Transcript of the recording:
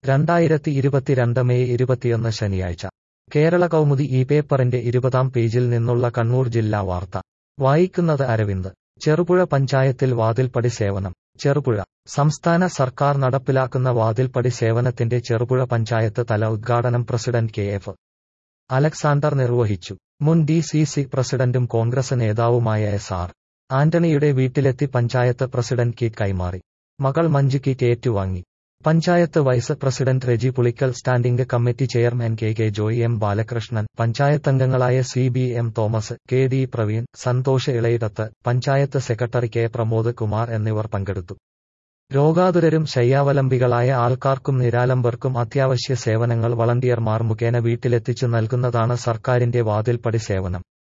രണ്ടായിരത്തി ഇരുപത്തിരണ്ട് മെയ് ഇരുപത്തിയൊന്ന് ശനിയാഴ്ച കേരള കൗമുദി ഈ പേപ്പറിന്റെ ഇരുപതാം പേജിൽ നിന്നുള്ള കണ്ണൂർ ജില്ലാ വാർത്ത വായിക്കുന്നത് അരവിന്ദ് ചെറുപുഴ പഞ്ചായത്തിൽ വാതിൽപ്പടി സേവനം ചെറുപുഴ സംസ്ഥാന സർക്കാർ നടപ്പിലാക്കുന്ന വാതിൽപ്പടി സേവനത്തിന്റെ ചെറുപുഴ പഞ്ചായത്ത് തല ഉദ്ഘാടനം പ്രസിഡന്റ് കെ എഫ് അലക്സാണ്ടർ നിർവഹിച്ചു മുൻ ഡി സി സി പ്രസിഡന്റും കോൺഗ്രസ് നേതാവുമായ എസ് ആർ ആന്റണിയുടെ വീട്ടിലെത്തി പഞ്ചായത്ത് പ്രസിഡന്റ് കിറ്റ് കൈമാറി മകൾ മഞ്ജു കിറ്റ് ഏറ്റുവാങ്ങി panchayat vice president Reji Pulickal standing committee chairman K K Joy M Balakrishnan പഞ്ചായത്തംഗങ്ങളായ C B M Thomas K D Praveen Santhosh Ilayidathu panchayat secretary K Pramod Kumar എന്നിവർ പങ്കെടുത്തു രോഗാതുരരും ശയ്യാവലംബികളായ ആൾക്കാർക്കും നിരാലംബർക്കും അത്യാവശ്യ സേവനങ്ങൾ വളണ്ടിയർമാർ മുഖേന വീട്ടിലെത്തിച്ചു നൽകുന്നതാണ് സർക്കാരിന്റെ വാതിൽപ്പടി സേവനം